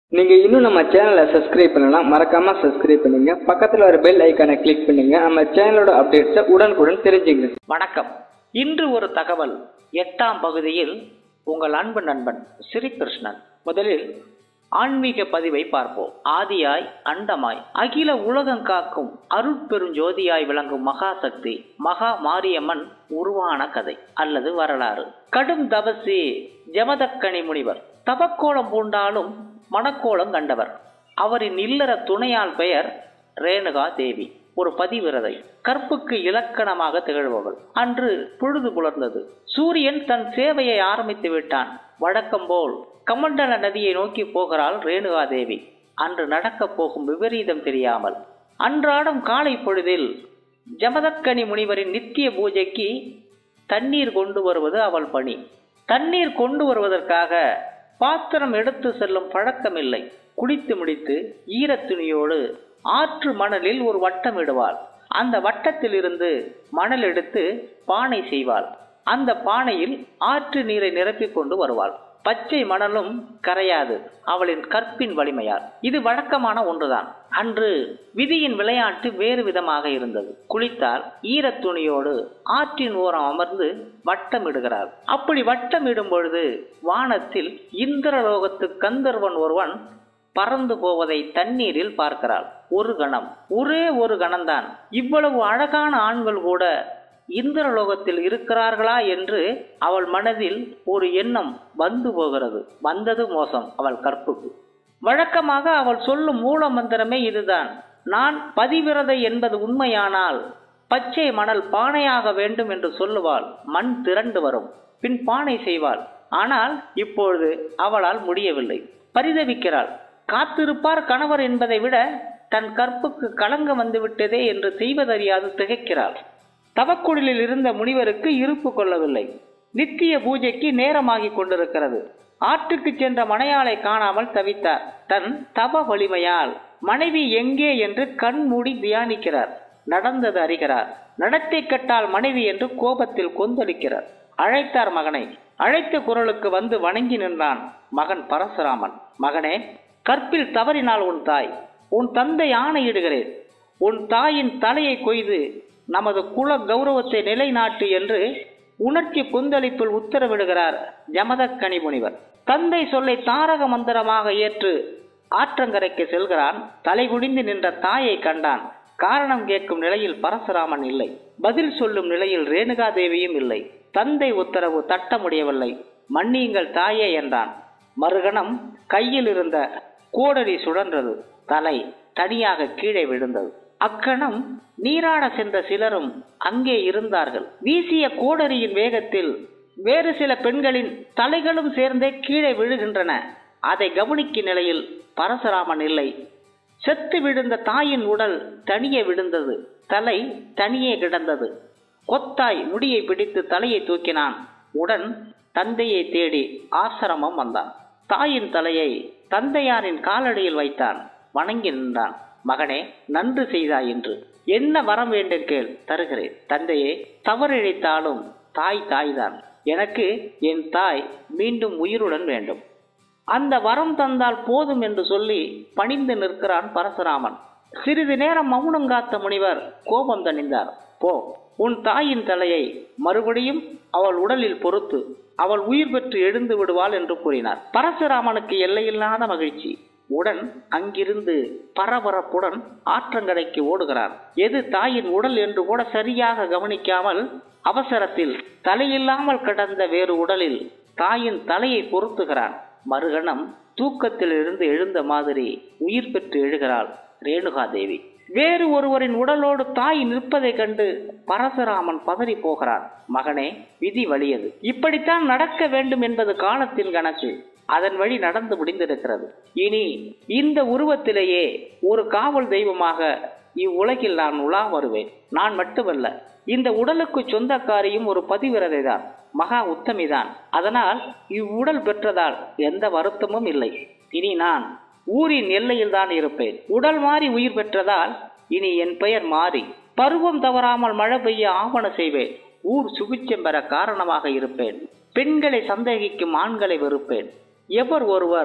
நீங்க இன்னும் நம்ம சேனலை சப்ஸ்கிரைப் பண்ணலாம் மறக்காம சப்ஸ்கிரைப் பண்ணுங்க பக்கத்துல ஒரு பெல் ஐக்கானை கிளிக் பண்ணுங்க நம்ம சேனலோட அப்டேட்ஸை உடனுக்குடன் தெரிஞ்சுங்க வணக்கம் இன்று ஒரு தகவல் எட்டாம் பகுதியில் உங்கள் அன்பு நண்பன் ஸ்ரீகிருஷ்ணன் முதலில் ஆன்மீக பதிவை பார்ப்போம் ஆதியாய் அண்டமாய் அகில உலகம் காக்கும் அருட்பெருஞ்சோதியாய் விளங்கும் மகாசக்தி மகா மாரியம்மன் உருவான கதை அல்லது வரலாறு கடும் தபசி ஜமதக்கனி முனிவர் தவக்கோலம் பூண்டாலும் மணக்கோலம் கண்டவர் அவரின் இல்லற துணையால் பெயர் ரேணுகா தேவி ஒரு பதிவிரதை கற்புக்கு இலக்கணமாக திகழ்பவள் அன்று பொழுது புலர்ந்தது சூரியன் தன் சேவையை ஆரம்பித்து விட்டான் வழக்கம் போல் கமண்டல நதியை நோக்கி போகிறாள் ரேணுகா தேவி அன்று நடக்கப் போகும் விபரீதம் தெரியாமல் அன்றாடம் காலை பொழுதில் ஜமதக்கனி முனிவரின் நித்திய பூஜைக்கு தண்ணீர் கொண்டு வருவது அவள் பணி தண்ணீர் கொண்டு வருவதற்காக பாத்திரம் எடுத்து செல்லும் பழக்கமில்லை குளித்து முடித்து ஈரத்துணியோடு ஆற்று மணலில் ஒரு வட்டம் இடுவாள் அந்த வட்டத்தில் இருந்து மணல் எடுத்து பானை செய்வாள் அந்த பானையில் ஆற்று நீரை நிரப்பிக் கொண்டு வருவாள் பச்சை மணலும் கரையாது அவளின் கற்பின் வலிமையால் இது வழக்கமான ஒன்றுதான் அன்று விதியின் விளையாட்டு வேறு விதமாக இருந்தது குளித்தால் ஈரத் துணியோடு ஆற்றின் ஓரம் அமர்ந்து வட்டமிடுகிறாள் அப்படி வட்டமிடும் பொழுது வானத்தில் இந்திரலோகத்து கந்தர்வன் ஒருவன் பறந்து போவதை தண்ணீரில் பார்க்கிறாள் ஒரு கணம் ஒரே ஒரு கணம்தான் இவ்வளவு அழகான ஆண்கள் கூட இந்திரலோகத்தில் இருக்கிறார்களா என்று அவள் மனதில் ஒரு எண்ணம் வந்து போகிறது வந்தது மோசம் அவள் கற்புக்கு வழக்கமாக அவள் சொல்லும் மூல மந்திரமே இதுதான் நான் பதிவிரதை என்பது உண்மையானால் பச்சை மணல் பானையாக வேண்டும் என்று சொல்லுவாள் மண் திரண்டு வரும் பின் பானை செய்வாள் ஆனால் இப்பொழுது அவளால் முடியவில்லை பரிதவிக்கிறாள் காத்திருப்பார் கணவர் என்பதை விட தன் கற்புக்கு களங்கம் வந்துவிட்டதே என்று செய்வதறியாது திகைக்கிறாள் தவக்குடலில் இருந்த முனிவருக்கு இருப்பு கொள்ளவில்லை நித்திய பூஜைக்கு நேரமாகிக் கொண்டிருக்கிறது ஆற்றுக்கு சென்ற மனையாளை காணாமல் தவித்தார் தன் தவ வலிமையால் மனைவி எங்கே என்று கண் மூடி தியானிக்கிறார் நடந்தது அறிகிறார் நடத்தை கட்டால் மனைவி என்று கோபத்தில் கொந்தளிக்கிறார் அழைத்தார் மகனை அழைத்த குரலுக்கு வந்து வணங்கி நின்றான் மகன் பரசுராமன் மகனே கற்பில் தவறினால் உன் தாய் உன் தந்தை ஆணையிடுகிறேன் உன் தாயின் தலையை கொய்து நமது குல கௌரவத்தை நிலைநாட்டு என்று உணர்ச்சி கொந்தளிப்பில் உத்தரவிடுகிறார் ஜமதக்கனி முனிவர் தந்தை சொல்லை தாரக மந்திரமாக ஏற்று ஆற்றங்கரைக்கு செல்கிறான் தலைகுடிந்து நின்ற தாயை கண்டான் காரணம் கேட்கும் நிலையில் பரசுராமன் இல்லை பதில் சொல்லும் நிலையில் ரேணுகா தேவியும் இல்லை தந்தை உத்தரவு தட்ட முடியவில்லை மன்னியுங்கள் தாயே என்றான் மறுகணம் கையில் இருந்த கோடரி சுழன்றது தலை தனியாக கீழே விழுந்தது அக்கணம் நீராட சென்ற சிலரும் அங்கே இருந்தார்கள் வீசிய கோடரியின் வேகத்தில் வேறு சில பெண்களின் தலைகளும் சேர்ந்தே கீழே விழுகின்றன அதை கவனிக்கும் நிலையில் பரசுராமன் இல்லை செத்து விழுந்த தாயின் உடல் தனியே விழுந்தது தலை தனியே கிடந்தது கொத்தாய் முடியை பிடித்து தலையை தூக்கினான் உடன் தந்தையை தேடி ஆசிரமம் வந்தான் தாயின் தலையை தந்தையாரின் காலடியில் வைத்தான் வணங்கி நின்றான் மகனே நன்று செய்தாய் என்று என்ன வரம் வேண்டும் கேள் தருகிறேன் தந்தையே தவறிழைத்தாலும் தாய் தாய்தான் எனக்கு என் தாய் மீண்டும் உயிருடன் வேண்டும் அந்த வரம் தந்தால் போதும் என்று சொல்லி பணிந்து நிற்கிறான் பரசுராமன் சிறிது நேரம் மௌனம் காத்த முனிவர் கோபம் தணிந்தார் போ உன் தாயின் தலையை மறுபடியும் அவள் உடலில் பொறுத்து அவள் உயிர் பெற்று எழுந்து விடுவாள் என்று கூறினார் பரசுராமனுக்கு எல்லையில்லாத மகிழ்ச்சி உடன் அங்கிருந்து பரபரப்புடன் ஆற்றங்கரைக்கு ஓடுகிறான் எது தாயின் உடல் என்று கூட சரியாக கவனிக்காமல் அவசரத்தில் தலையில்லாமல் கிடந்த வேறு உடலில் தாயின் தலையை பொருத்துகிறான் மறுகணம் தூக்கத்தில் இருந்து எழுந்த மாதிரி உயிர் பெற்று எழுகிறாள் ரேணுகா தேவி வேறு ஒருவரின் உடலோடு தாய் நிற்பதைக் கண்டு பரசுராமன் பதறி போகிறான் மகனே விதி வலியது இப்படித்தான் நடக்க வேண்டும் என்பது காலத்தின் கணக்கு அதன் வழி நடந்து முடிந்திருக்கிறது இனி இந்த உருவத்திலேயே ஒரு காவல் தெய்வமாக இவ்வுலகில் நான் உலா வருவேன் நான் மட்டுமல்ல இந்த உடலுக்கு சொந்தக்காரியும் ஒரு பதிவிரதை தான் மகா உத்தமிதான் அதனால் இவ்வுடல் பெற்றதால் எந்த வருத்தமும் இல்லை இனி நான் ஊரின் எல்லையில் தான் இருப்பேன் உடல் மாறி உயிர் பெற்றதால் இனி என் பெயர் மாறி பருவம் தவறாமல் மழை பெய்ய ஆவண செய்வேன் ஊர் சுபிச்சம் பெற காரணமாக இருப்பேன் பெண்களை சந்தேகிக்கும் ஆண்களை வெறுப்பேன் எவர் ஒருவர்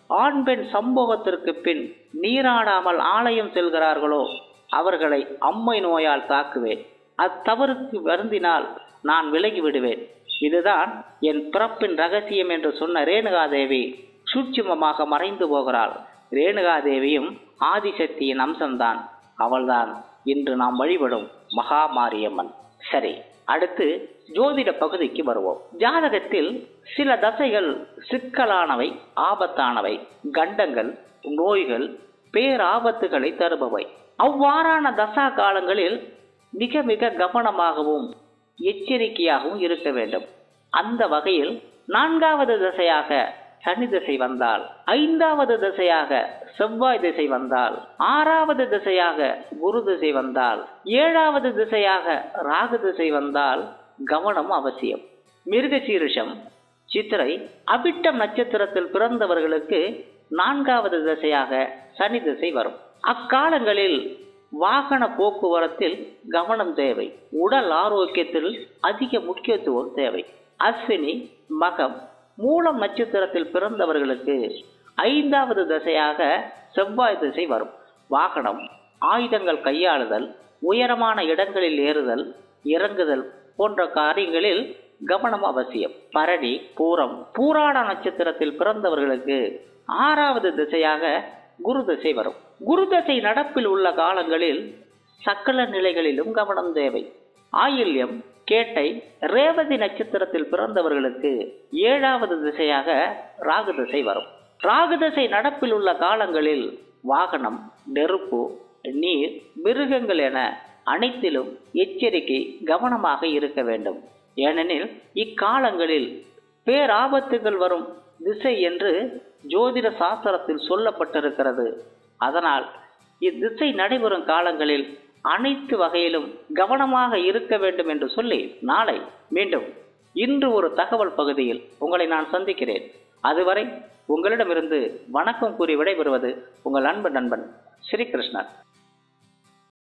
ஆண் பெண் சம்பவத்திற்கு பின் நீராடாமல் ஆலயம் செல்கிறார்களோ அவர்களை அம்மை நோயால் தாக்குவேன் அத்தவறுக்கு வருந்தினால் நான் விலகி விடுவேன் இதுதான் என் பிறப்பின் ரகசியம் என்று சொன்ன ரேணுகாதேவி சூட்சுமமாக மறைந்து போகிறாள் ரேணுகாதேவியும் ஆதிசக்தியின் அம்சம்தான் அவள்தான் இன்று நாம் வழிபடும் மகாமாரியம்மன் சரி அடுத்து ஜோதிட பகுதிக்கு வருவோம் ஜாதகத்தில் சில தசைகள் சிக்கலானவை ஆபத்தானவை கண்டங்கள் நோய்கள் பேராபத்துகளை தருபவை அவ்வாறான தசா காலங்களில் மிக மிக கவனமாகவும் எச்சரிக்கையாகவும் இருக்க வேண்டும் அந்த வகையில் நான்காவது திசையாக சனி திசை வந்தால் ஐந்தாவது திசையாக செவ்வாய் திசை வந்தால் ஆறாவது திசையாக குரு திசை வந்தால் ஏழாவது திசையாக ராகு திசை வந்தால் கவனம் அவசியம் மிருகசீரிஷம் சித்திரை அபிட்டம் நட்சத்திரத்தில் பிறந்தவர்களுக்கு நான்காவது திசையாக சனி திசை வரும் அக்காலங்களில் வாகன போக்குவரத்தில் கவனம் தேவை உடல் ஆரோக்கியத்தில் அதிக முக்கியத்துவம் தேவை அஸ்வினி மகம் மூலம் நட்சத்திரத்தில் பிறந்தவர்களுக்கு ஐந்தாவது திசையாக செவ்வாய் திசை வரும் வாகனம் ஆயுதங்கள் கையாளுதல் உயரமான இடங்களில் ஏறுதல் இறங்குதல் போன்ற காரியங்களில் கவனம் அவசியம் பரணி பூரம் பூராட நட்சத்திரத்தில் பிறந்தவர்களுக்கு ஆறாவது திசையாக குரு திசை வரும் குரு திசை நடப்பில் உள்ள காலங்களில் சக்கல நிலைகளிலும் கவனம் தேவை ஆயில்யம் கேட்டை ரேவதி நட்சத்திரத்தில் பிறந்தவர்களுக்கு ஏழாவது திசையாக ராகு திசை வரும் ராகு திசை நடப்பில் உள்ள காலங்களில் வாகனம் நெருப்பு நீர் மிருகங்கள் என அனைத்திலும் எச்சரிக்கை கவனமாக இருக்க வேண்டும் ஏனெனில் இக்காலங்களில் பேராபத்துகள் வரும் திசை என்று ஜோதிட சாஸ்திரத்தில் சொல்லப்பட்டிருக்கிறது அதனால் இத்திசை நடைபெறும் காலங்களில் அனைத்து வகையிலும் கவனமாக இருக்க வேண்டும் என்று சொல்லி நாளை மீண்டும் இன்று ஒரு தகவல் பகுதியில் உங்களை நான் சந்திக்கிறேன் அதுவரை உங்களிடமிருந்து வணக்கம் கூறி விடைபெறுவது உங்கள் அன்பு நண்பன் ஸ்ரீகிருஷ்ணன்